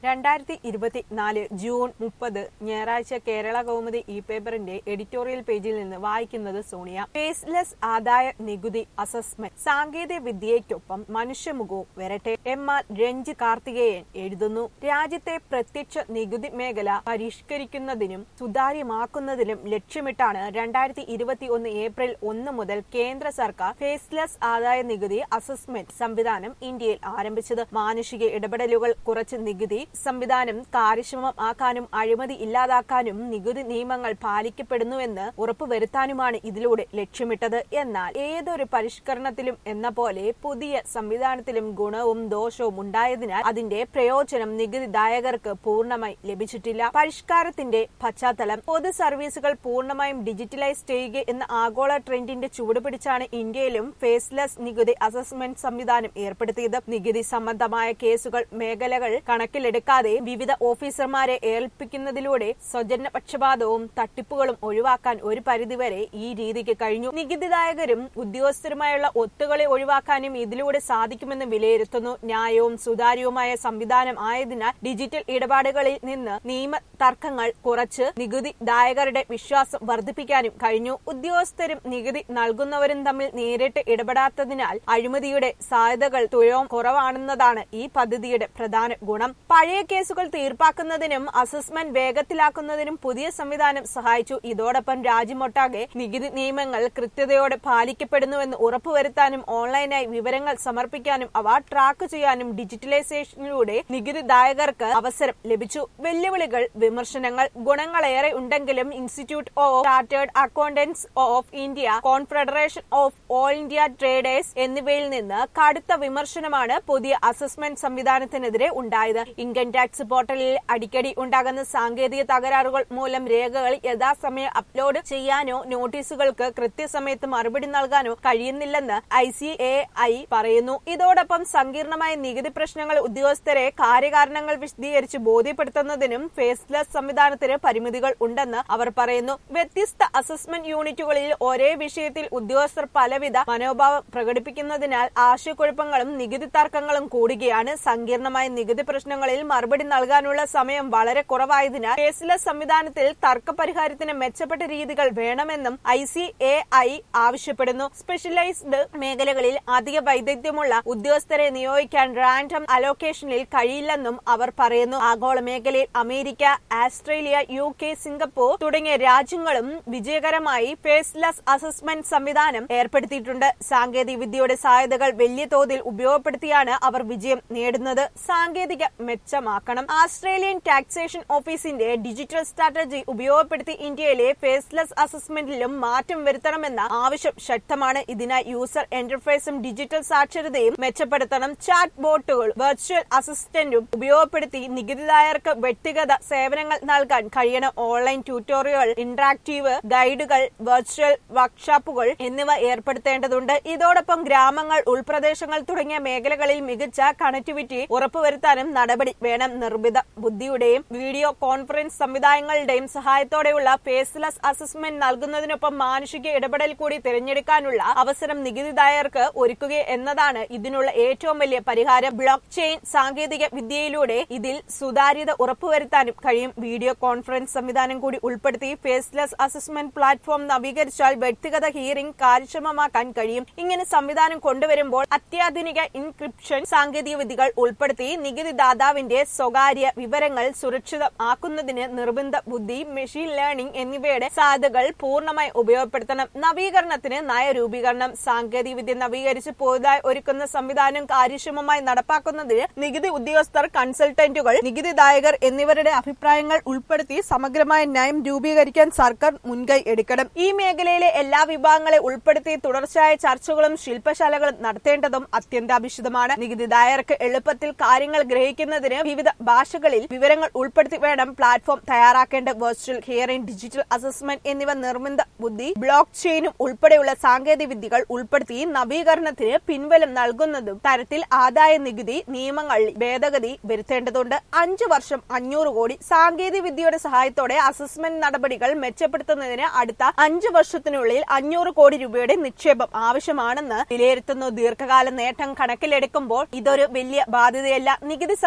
രണ്ടായിരത്തി ഇരുപത്തിനാല് ജൂൺ മുപ്പത് ഞായറാഴ്ച കേരള കൗമുദി ഇ പേപ്പറിന്റെ എഡിറ്റോറിയൽ പേജിൽ നിന്ന് വായിക്കുന്നത് സോണിയ ഫേസ്ലെസ് ആദായ നികുതി അസസ്മെന്റ് സാങ്കേതിക വിദ്യയ്ക്കൊപ്പം മനുഷ്യമുഖവും വരട്ടെ എം ആർ രഞ്ജി കാർത്തികേയൻ എഴുതുന്നു രാജ്യത്തെ പ്രത്യക്ഷ നികുതി മേഖല പരിഷ്കരിക്കുന്നതിനും സുതാര്യമാക്കുന്നതിനും ലക്ഷ്യമിട്ടാണ് രണ്ടായിരത്തി ഇരുപത്തി ഒന്ന് ഏപ്രിൽ ഒന്ന് മുതൽ കേന്ദ്ര സർക്കാർ ഫേസ്ലെസ് ആദായ നികുതി അസസ്മെന്റ് സംവിധാനം ഇന്ത്യയിൽ ആരംഭിച്ചത് മാനുഷിക ഇടപെടലുകൾ കുറച്ച് നികുതി സംവിധാനം കാര്യക്ഷമമാക്കാനും അഴിമതി ഇല്ലാതാക്കാനും നികുതി നിയമങ്ങൾ പാലിക്കപ്പെടുന്നുവെന്ന് ഉറപ്പുവരുത്താനുമാണ് ഇതിലൂടെ ലക്ഷ്യമിട്ടത് എന്നാൽ ഏതൊരു പരിഷ്കരണത്തിലും എന്ന പോലെ പുതിയ സംവിധാനത്തിലും ഗുണവും ദോഷവും ഉണ്ടായതിനാൽ അതിന്റെ പ്രയോജനം നികുതിദായകർക്ക് പൂർണ്ണമായി ലഭിച്ചിട്ടില്ല പരിഷ്കാരത്തിന്റെ പശ്ചാത്തലം പൊതു സർവീസുകൾ പൂർണ്ണമായും ഡിജിറ്റലൈസ് ചെയ്യുക എന്ന ആഗോള ട്രെൻഡിന്റെ ചുവടുപിടിച്ചാണ് ഇന്ത്യയിലും ഫേസ്ലെസ് നികുതി അസസ്മെന്റ് സംവിധാനം ഏർപ്പെടുത്തിയത് നികുതി സംബന്ധമായ കേസുകൾ മേഖലകൾ കണക്കിലെടുക്കാതെ വിവിധ ഓഫീസർമാരെ ഏൽപ്പിക്കുന്നതിലൂടെ സ്വജന പക്ഷപാതവും തട്ടിപ്പുകളും ഒഴിവാക്കാൻ ഒരു പരിധിവരെ ഈ രീതിക്ക് കഴിഞ്ഞു നികുതിദായകരും ഉദ്യോഗസ്ഥരുമായുള്ള ഒത്തുകളി ഒഴിവാക്കാനും ഇതിലൂടെ സാധിക്കുമെന്ന് വിലയിരുത്തുന്നു ന്യായവും സുതാര്യവുമായ സംവിധാനം ആയതിനാൽ ഡിജിറ്റൽ ഇടപാടുകളിൽ നിന്ന് നിയമ തർക്കങ്ങൾ കുറച്ച് നികുതിദായകരുടെ വിശ്വാസം വർദ്ധിപ്പിക്കാനും കഴിഞ്ഞു ഉദ്യോഗസ്ഥരും നികുതി നൽകുന്നവരും തമ്മിൽ നേരിട്ട് ഇടപെടാത്തതിനാൽ അഴിമതിയുടെ സാധ്യതകൾ തുലവും കുറവാണെന്നതാണ് ഈ പദ്ധതിയുടെ പ്രധാന ഗുണം പഴയ കേസുകൾ തീർപ്പാക്കുന്നതിനും അസസ്മെന്റ് വേഗത്തിലാക്കുന്നതിനും പുതിയ സംവിധാനം സഹായിച്ചു ഇതോടൊപ്പം രാജ്യമൊട്ടാകെ നികുതി നിയമങ്ങൾ കൃത്യതയോടെ പാലിക്കപ്പെടുന്നുവെന്ന് ഉറപ്പുവരുത്താനും ഓൺലൈനായി വിവരങ്ങൾ സമർപ്പിക്കാനും അവ ട്രാക്ക് ചെയ്യാനും ഡിജിറ്റലൈസേഷനിലൂടെ നികുതിദായകർക്ക് അവസരം ലഭിച്ചു വെല്ലുവിളികൾ വിമർശനങ്ങൾ ഗുണങ്ങളേറെ ഉണ്ടെങ്കിലും institute of chartered accountants of India confederation of all India traders എന്നിവയിൽ നിന്ന് കടുത്ത വിമർശനമാണ് പുതിയ അസസ്മെന്റ് സംവിധാനത്തിനെതിരെ ഉണ്ടായത് ഇൻകം ടാക്സ് പോർട്ടലിൽ അടിക്കടി ഉണ്ടാകുന്ന സാങ്കേതിക തകരാറുകൾ മൂലം രേഖകൾ യഥാസമയം അപ്ലോഡ് ചെയ്യാനോ നോട്ടീസുകൾക്ക് കൃത്യസമയത്ത് മറുപടി നൽകാനോ കഴിയുന്നില്ലെന്ന് ഐ സി എ ഐ പറയുന്നു ഇതോടൊപ്പം സങ്കീർണമായ നികുതി പ്രശ്നങ്ങൾ ഉദ്യോഗസ്ഥരെ കാര്യകാരണങ്ങൾ വിശദീകരിച്ച് ബോധ്യപ്പെടുത്തുന്നതിനും ഫേസ്ലെസ് സംവിധാനത്തിന് പരിമിതികൾ ഉണ്ടെന്ന് അവർ പറയുന്നു വ്യത്യസ്ത അസസ്മെന്റ് യൂണിറ്റുകളിൽ ഒരേ വിഷയത്തിൽ ഉദ്യോഗസ്ഥർ പലവിധ മനോഭാവം പ്രകടിപ്പിക്കുന്നതിനാൽ ആശയക്കുഴപ്പങ്ങളും നികുതി തർക്കങ്ങളും കൂടുകയാണ് സങ്കീർണമായ നികുതി പ്രശ്നങ്ങളിൽ മറുപടി നൽകാനുള്ള സമയം വളരെ കുറവായതിനാൽ ഫേസ്ലെസ് സംവിധാനത്തിൽ തർക്ക പരിഹാരത്തിന് മെച്ചപ്പെട്ട രീതികൾ വേണമെന്നും ഐ സി എ ഐ ആവശ്യപ്പെടുന്നു സ്പെഷ്യലൈസ്ഡ് മേഖലകളിൽ അധിക വൈദഗ്ധ്യമുള്ള ഉദ്യോഗസ്ഥരെ നിയോഗിക്കാൻ റാൻഡം അലോക്കേഷനിൽ കഴിയില്ലെന്നും അവർ പറയുന്നു ആഗോള മേഖലയിൽ America Australia U K Singapore തുടങ്ങിയ രാജ്യങ്ങളും വിജയകരമായി ഫേസ്ലെസ് അസസ്മെന്റ് സംവിധാനം ഏർപ്പെടുത്തിയിട്ടുണ്ട് സാങ്കേതിക വിദ്യയുടെ സാധ്യതകൾ വലിയ തോതിൽ ഉപയോഗപ്പെടുത്തിയാണ് അവർ വിജയം നേടുന്നത് സാങ്കേതിക മെച്ചമാക്കണം ആസ്ട്രേലിയൻ ടാക്സേഷൻ ഓഫീസിന്റെ ഡിജിറ്റൽ സ്ട്രാറ്റജി ഉപയോഗപ്പെടുത്തി ഇന്ത്യയിലെ ഫേസ്ലെസ് അസസ്മെന്റിലും മാറ്റം വരുത്തണമെന്ന ആവശ്യം ശക്തമാണ് ഇതിനായി യൂസർ എന്റർഫേസും ഡിജിറ്റൽ സാക്ഷരതയും മെച്ചപ്പെടുത്തണം ചാറ്റ് ബോട്ടുകൾ വെർച്വൽ അസിസ്റ്റന്റും ഉപയോഗപ്പെടുത്തി നികുതിദായകർക്ക് വ്യക്തിഗത സേവനങ്ങൾ നൽകാൻ കഴിയണം ഓൺലൈൻ ട്യൂട്ടോറിയൽ ഇന്ററാക്റ്റീവ് ഗൈഡുകൾ വെർച്വൽ വർക്ക്ഷോപ്പുകൾ എന്നിവ ഏർപ്പെടുത്തേണ്ടതുണ്ട് ഇതോടൊപ്പം ഗ്രാമങ്ങൾ ഉൾപ്രദേശങ്ങൾ തുടങ്ങിയ മേഖലകളിൽ മികച്ച കണക്ടിവിറ്റി ഉറപ്പുവരുത്താനും നടപടി വേണം നിർമ്മിത ബുദ്ധിയുടെയും വീഡിയോ കോൺഫറൻസ് സംവിധാനങ്ങളുടെയും സഹായത്തോടെയുള്ള ഫേസ്ലെസ് അസസ്മെന്റ് നൽകുന്നതിനൊപ്പം മാനുഷിക ഇടപെടൽ കൂടി തിരഞ്ഞെടുക്കാനുള്ള അവസരം നികുതിദായകർക്ക് ഒരുക്കുക എന്നതാണ് ഇതിനുള്ള ഏറ്റവും വലിയ പരിഹാരം ബ്ലോക്ക് ചെയിൻ സാങ്കേതിക വിദ്യയിലൂടെ ഇതിൽ സുതാര്യത ഉറപ്പുവരുത്താനും കഴിയും വീഡിയോ കോൺഫറൻസ് സംവിധാനം കൂടി ഉൾപ്പെടുത്തി ഫേസ്ലെസ് അസസ്മെന്റ് പ്ലാറ്റ്ഫോം നവീകരിച്ചാൽ വ്യക്തിഗത ഹിയറിംഗ് കാര്യക്ഷമമാക്കാൻ കഴിയും ഇങ്ങനെ സംവിധാനം കൊണ്ടുവരുമ്പോൾ അത്യാധുനിക ഇൻക്രിപ്ഷൻ സാങ്കേതിക വിദ്യകൾ ഉൾപ്പെടുത്തി നികുതിദാതാവിന്റെ സ്വകാര്യ വിവരങ്ങൾ സുരക്ഷിതമാക്കുന്നതിന് നിർബന്ധ ബുദ്ധി മെഷീൻ ലേണിംഗ് എന്നിവയുടെ സാധ്യതകൾ പൂർണ്ണമായി ഉപയോഗപ്പെടുത്തണം നവീകരണത്തിന് നയരൂപീകരണം സാങ്കേതിക വിദ്യ നവീകരിച്ച് പുതുതായി ഒരുക്കുന്ന സംവിധാനം കാര്യക്ഷമമായി നടപ്പാക്കുന്നതിന് നികുതി ഉദ്യോഗസ്ഥർ കൺസൾട്ടന്റുകൾ നികുതിദായകർ എന്നിവരുടെ അഭിപ്രായങ്ങൾ ഉൾപ്പെടുത്തി സമഗ്രമായ നയം രൂപീകരിക്കാൻ സർക്കാർ മുൻകൈ എടുക്കണം ഈ മേഖലയിലെ എല്ലാ വിഭാഗങ്ങളെ ഉൾപ്പെടുത്തി തുടർച്ചയായ ചർച്ചകളും ശില്പശാലകളും നടത്തേണ്ടതും അത്യന്താപേക്ഷിതമാണ് നികുതിദായകർക്ക് എളുപ്പത്തിൽ കാര്യങ്ങൾ ഗ്രഹിക്കുന്നതിന് വിവിധ ഭാഷകളിൽ വിവരങ്ങൾ ഉൾപ്പെടുത്തി വേണം പ്ലാറ്റ്ഫോം തയ്യാറാക്കേണ്ട വെർച്വൽ ഹിയറിംഗ് ഡിജിറ്റൽ അസസ്മെന്റ് എന്നിവ നിർമ്മിത ബുദ്ധി ബ്ലോക്ക് ചെയിനും ഉൾപ്പെടെയുള്ള സാങ്കേതിക വിദ്യകൾ ഉൾപ്പെടുത്തി നവീകരണത്തിന് പിൻബലം നൽകുന്നതും തരത്തിൽ ആദായ നികുതി നിയമങ്ങളിൽ ഭേദഗതി വരുത്തേണ്ടതുണ്ട് അഞ്ചു വർഷം അഞ്ഞൂറ് കോടി സാങ്കേതിക വിദ്യയുടെ സഹായത്തോടെ അസസ്മെന്റ് നടപടികൾ മെച്ചപ്പെടുത്തുന്നതിന് അടുത്ത അഞ്ചു വർഷത്തിനുള്ളിൽ അഞ്ഞൂറ് കോടി രൂപയുടെ നിക്ഷേപം ആവശ്യമാണെന്ന് വിലയിരുത്തുന്നു ദീർഘകാല നേട്ടം കണക്കിലെടുക്കുമ്പോൾ ഇതൊരു വലിയ ബാധ്യതയല്ല നികുതി സമ്പ്രദായം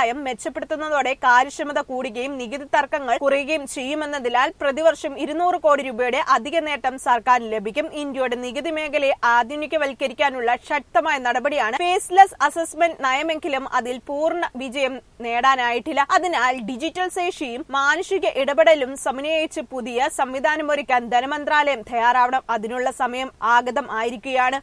ആദായം മെച്ചപ്പെടുത്തുന്നതോടെ കാര്യക്ഷമത കൂടുകയും നികുതി തർക്കങ്ങൾ കുറയുകയും ചെയ്യുമെന്നതിനാൽ പ്രതിവർഷം ഇരുന്നൂറ് കോടി രൂപയുടെ അധിക നേട്ടം സർക്കാരിന് ലഭിക്കും ഇന്ത്യയുടെ നികുതി മേഖലയെ ആധുനികവൽക്കരിക്കാനുള്ള ശക്തമായ നടപടിയാണ് ഫേസ്ലെസ് അസസ്മെന്റ് നയമെങ്കിലും അതിൽ പൂർണ്ണ വിജയം നേടാനായിട്ടില്ല അതിനാൽ ഡിജിറ്റൽ ശേഷിയും മാനുഷിക ഇടപെടലും സമന്വയിച്ച് പുതിയ സംവിധാനമൊരുക്കാൻ ധനമന്ത്രാലയം തയ്യാറാവണം അതിനുള്ള സമയം ആഗതം ആയിരിക്കുകയാണ്